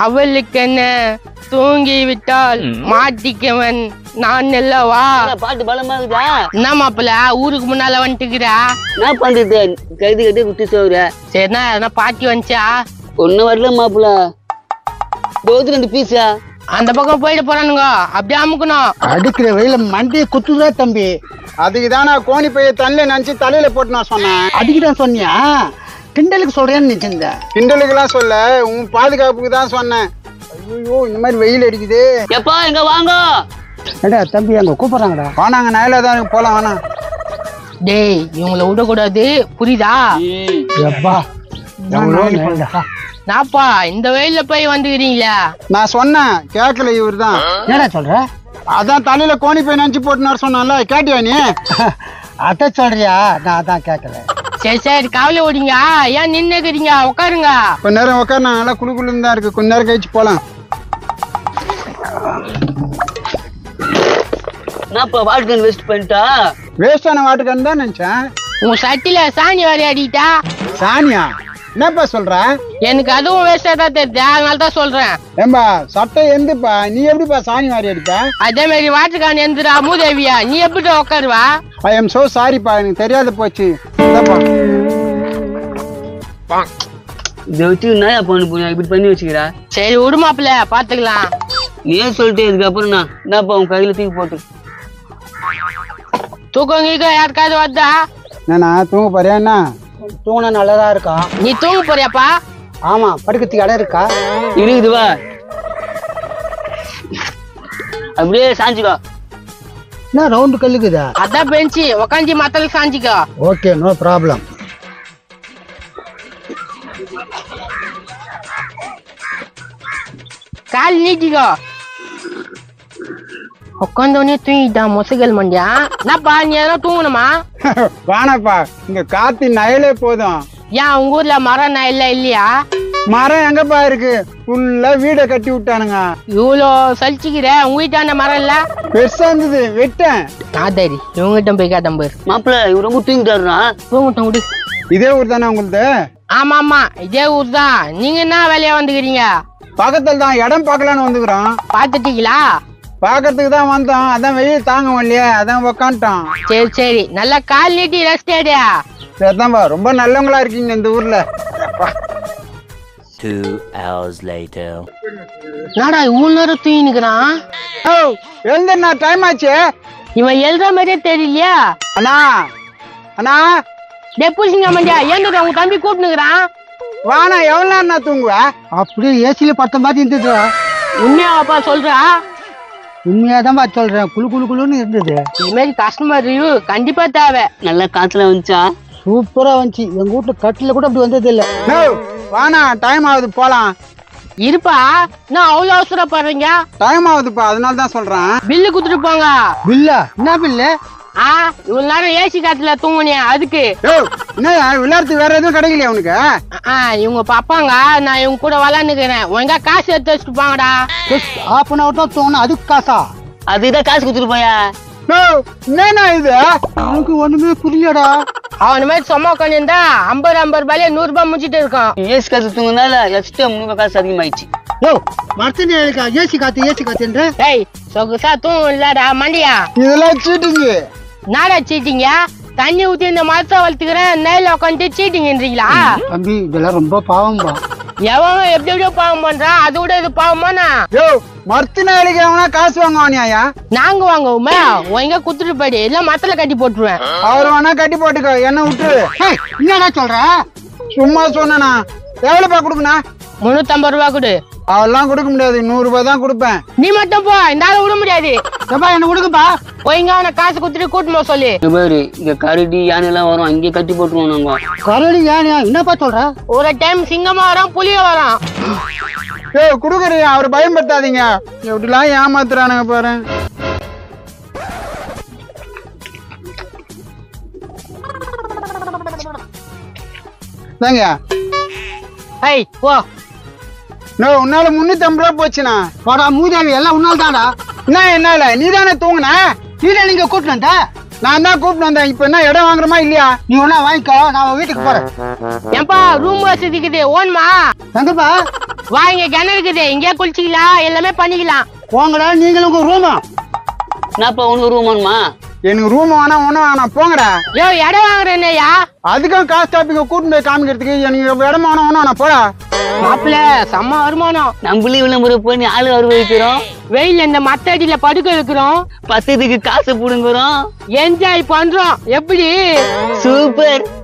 அவளுக்கு என்ன தூங்கி விட்டால் மாட்டிக்கவன் நான் அல்லவா என்ன பாட்டு பலமா இருக்குதா என்ன மாப்பிள்ள ஊருக்கு முன்னால வந்துட்டுக்கிறா என்ன பண்றது கைது கட்டி குட்டி சோறு சரிண்ணா எதனா பாட்டி வந்துச்சா ஒன்னும் வரல மாப்பிள்ள தோத்து ரெண்டு பீஸா அந்த பக்கம் போயிட்டு போறானுங்க அப்படியே அமுக்கணும் அடிக்கிற வெயில மண்டியை குத்துதா தம்பி அதுக்கு தான் நான் கோணி பைய தண்ணில நினைச்சு தலையில போட்டு நான் சொன்னேன் அடிக்கிட்டான் சொன்னியா கிண்டலுக்கு சொல்றேன்னு நினைச்சிருந்தேன் கிண்டலுக்குலாம் சொல்ல உன் பாதுகாப்புக்கு தான் சொன்னேன் ஐயோ இந்த மாதிரி வெயில் அடிக்குது எப்பா இங்க வாங்க ஏடா தம்பி அங்க கூப்பிடுறாங்கடா வானாங்க நேரில் தான் போலாம் வேணாம் டேய் இவங்கள விடக்கூடாது புரியுதா எப்பா நாப்பா இந்த வெயில்ல போய் வந்துக்கிறீங்களா நான் சொன்னேன் கேட்கல இவர் தான் என்னடா சொல்ற அதான் தலையில கோணி பை நினைச்சு போட்டுனார் சொன்னால கேட்டியா நீ அத சொல்றியா நான் அதான் கேட்கல சரி சரி கவலை விடுங்க ஏன் நின்னுக்கிறீங்க உட்காருங்க கொஞ்ச நேரம் உட்கார் நான் நல்லா குளு குளுன்னு தான் இருக்கு கொஞ்ச நேரம் கழிச்சு போலாம் என்னப்பா வாட்டுக்கு வேஸ்ட் பண்ணிட்டா வேஸ்டான வாட்டுக்கான்னு தான் நினைச்சேன் உன் சட்டில சாணி விளையாடிட்டா சானியா என்னப்பா சொல்ற எனக்கு அதுவும் வேஸ்டா தான் தெரியுது அதனால தான் சொல்றேன் ஏம்பா சட்டை எந்துப்பா நீ எப்படிப்பா சாணி வாரி அடிப்ப அதே மாதிரி வாட்டர்கான் எந்திரா மூதேவியா நீ எப்படி உட்காருவா ஐ எம் சோ சாரிப்பா எனக்கு தெரியாத போச்சு இந்தாப்பா இதை வச்சு என்ன பண்ண போய் இப்படி பண்ணி வச்சுக்கிறா சரி விடுமாப்பிள்ள பாத்துக்கலாம் நீயே சொல்லிட்டு இதுக்கப்புறம் நான் என்னப்பா உன் கையில தூக்கி போட்டு தூக்கம் கீக்கம் யாருக்காவது வருதா என்னண்ணா தூங்க போறியா என்ன தூங்கினா நல்லதா இருக்கா நீ தூங்க போறியாப்பா ஆமா படுக்கிறதுக்கு இடம் இருக்கா இருக்குது வா அப்படியே சாஞ்சுக்கோ என்ன ரவுண்டு கல்லுக்குதா அதான் பெஞ்சு உக்காஞ்சி மத்தல சாஞ்சிக்கோ ஓகே நோ ப்ராப்ளம் கால் நீட்டிக்கோ உட்காந்தோடனே தூங்கிட்டான் மொசைகள் மண்டியா என்னப்பா நீ எதனா தூங்கணுமா வானப்பா இங்க காத்து நயலே போதும் ஏன் உங்க ஊர்ல மரம் நான் இல்ல இல்லையா மரம் எங்கப்பா இருக்கு ஃபுல்லா வீடை கட்டி விட்டானுங்க இவ்வளோ சலிச்சுக்கிற உங்க வீட்டாண்ட மரம் இல்ல பெருசா இருந்தது வெட்டேன் ஆதாரி இவங்கிட்ட போய் கேட்டேன் பாரு மாப்பிள்ள இவர் ரொம்ப தூங்கிட்டாருனா தூங்கட்டும் விடு இதே ஊர் தானே உங்களுது ஆமா ஆமா இதே ஊர் தான் நீங்க என்ன வேலையா வந்துக்கிறீங்க பக்கத்துல தான் இடம் பார்க்கலான்னு வந்துக்கிறோம் பாத்துட்டீங்களா பார்க்கறதுக்கு தான் வந்தோம் அதான் வெயில் தாங்க முடியலையே அதான் உக்காந்துட்டோம் சரி சரி நல்லா கால் நீட்டி ரெஸ்ட் ஏடியா சரிதான்பா ரொம்ப நல்லவங்களா இருக்கீங்க இந்த ஊர்ல Two hours later. என்னடா இவ்வளவு நேரம் தூங்கி நிக்கிறான் ஓ எழுந்துண்ணா டைம் ஆச்சு இவன் எழுதுற மாதிரியே தெரியலையா அண்ணா அண்ணா டெப்புசிங்க மண்டியா ஏன்னு உங்க தம்பி கூப்பிட்டுக்கிறான் வாண்ணா எவ்வளவு நேரம் நான் தூங்குவேன் அப்படியே ஏசியில பத்த மாதிரி இருந்தது உண்மையாவாப்பா சொல்றா உண்மையாதான்பா சொல்றேன் குளு குளு குளுன்னு இருந்தது இது மாதிரி கஸ்டமர் ரிவ்யூ கண்டிப்பா தேவை நல்ல காத்துல வந்துச்சா சூப்பரா வந்துச்சு எங்க வீட்டுல கட்டில கூட அப்படி வந்தது இல்ல வாண்ணா டைம் ஆகுது போலாம் இருப்பா நான் அவ்வளவு அவசரப்படுறீங்க டைம் ஆகுதுப்பா அதனால தான் சொல்றேன் பில்லு குடுத்துட்டு போங்க பில்லா என்ன பில்லு ஆ இவ்வளவு நேரம் ஏசி காத்துல தூங்குனியா அதுக்கு ஓ என்ன விளையாடுறதுக்கு வேற எதுவும் கிடைக்கலையா உனக்கு ஆ இவங்க பாப்பாங்க நான் இவங்க கூட விளாண்டுக்கிறேன் ஒழுங்கா காசு எடுத்து வச்சுட்டு போங்கடா ஹாஃப் அன் ஹவர் தான் தூங்கினா அதுக்கு காசா அதுதான் காசு கொடுத்துட்டு போயா என்னண்ணா இது எனக்கு ஒண்ணுமே புரியலடா அவன் மாதிரி சும்மா உட்காந்துருந்தா ஐம்பது ஐம்பது ரூபாயில நூறு ரூபாய் முடிச்சிட்டு இருக்கான் ஏசி காசு தூங்கினால எக்ஸ்ட்ரா முந்நூறு காசு அதிகமாயிடுச்சு ஓ மரத்தனி ஏசி காத்து ஏசி காத்துன்ற டேய் சொகுசா தூங்கும் இல்லடா மண்டியா இதெல்லாம் சீட்டிங்கு நாடா சீட்டிங்க தண்ணி ஊத்தி இந்த மரத்தை வளர்த்துக்கிறேன் நேரில் உட்காந்து சீட்டிங்கன்றீங்களா தம்பி இதெல்லாம் ரொம்ப பாவம்பா எவன் எப்படி எப்படியோ பாவம் பண்றான் அதை விட இது பாவமானா யோ மரத்து நாளைக்கு அவனா காசு வாங்குவானியா நாங்க வாங்குவோமே ஒங்க குத்துட்டு போயிடு இல்ல மரத்துல கட்டி போட்டுருவேன் அவர் வேணா கட்டி போட்டுக்கோ என்ன விட்டுரு என்னடா சொல்ற சும்மா சொன்னனா எவ்வளவுப்பா கொடுக்கணும் முன்னூத்தம்பது ரூபா கொடு அவெல்லாம் கொடுக்க முடியாது நூறு ரூபாய் தான் கொடுப்பேன் நீ மட்டும் போ இந்த ஆளை விட முடியாது எப்பா என்ன கொடுக்குப்பா ஒய்ங்க அவனை காசு குத்துட்டு கூட்டு போக சொல்லு இங்க பாரு இங்க கரடி யானை எல்லாம் வரும் அங்கேயே கட்டி போட்டுருவோம் நாங்க கரடி யானையா என்னப்பா சொல்ற ஒரு டைம் சிங்கமா வரும் புலிய வரும் ஏ குடுக்குறியா அவர் பயன்படுத்தாதீங்க எப்படிலாம் ஏமாத்துறானுங்க பாரு தாங்க ஐய் போ நோ உன்னால முன்னூத்தி ஐம்பது ரூபா போச்சுண்ணா வாடா மூதாவி எல்லாம் உன்னால தாடா என்ன என்னால நீ தானே தூங்குன நீ தான் நீங்க கூப்பிட்டு நான் தான் கூப்பிட்டு வந்தேன் இப்ப என்ன இடம் வாங்குறமா இல்லையா நீ ஒன்னா வாங்கிக்கோ நான் வீட்டுக்கு போறேன் ஏன்பா ரூம் வசதிக்குது ஓன்மா எங்கப்பா வா இங்க கிணறு இருக்குது இங்கே குளிச்சிக்கலாம் எல்லாமே பண்ணிக்கலாம் போங்கடா நீங்களும் உங்க ரூமா என்னப்பா உனக்கு ரூம் வேணுமா எனக்கு ரூம் வேணாம் ஒன்றும் வேணாம் போங்கடா யோ இடம் வாங்குறேன்னையா அதுக்கும் காசு டாப்பிங்க கூட்டிட்டு போய் காமிக்கிறதுக்கு எனக்கு இடம் வேணும் ஒன்றும் வேணாம் போடா மாப்பிள்ள செம்ம வருமானம் நம்மளே விளம்பரம் பண்ணி ஆளு வரவழைக்கிறோம் வெயில் இந்த மத்த அடியில படுக்க வைக்கிறோம் பசத்துக்கு காசு புடுங்குறோம் என்ஜாய் பண்றோம் எப்படி சூப்பர்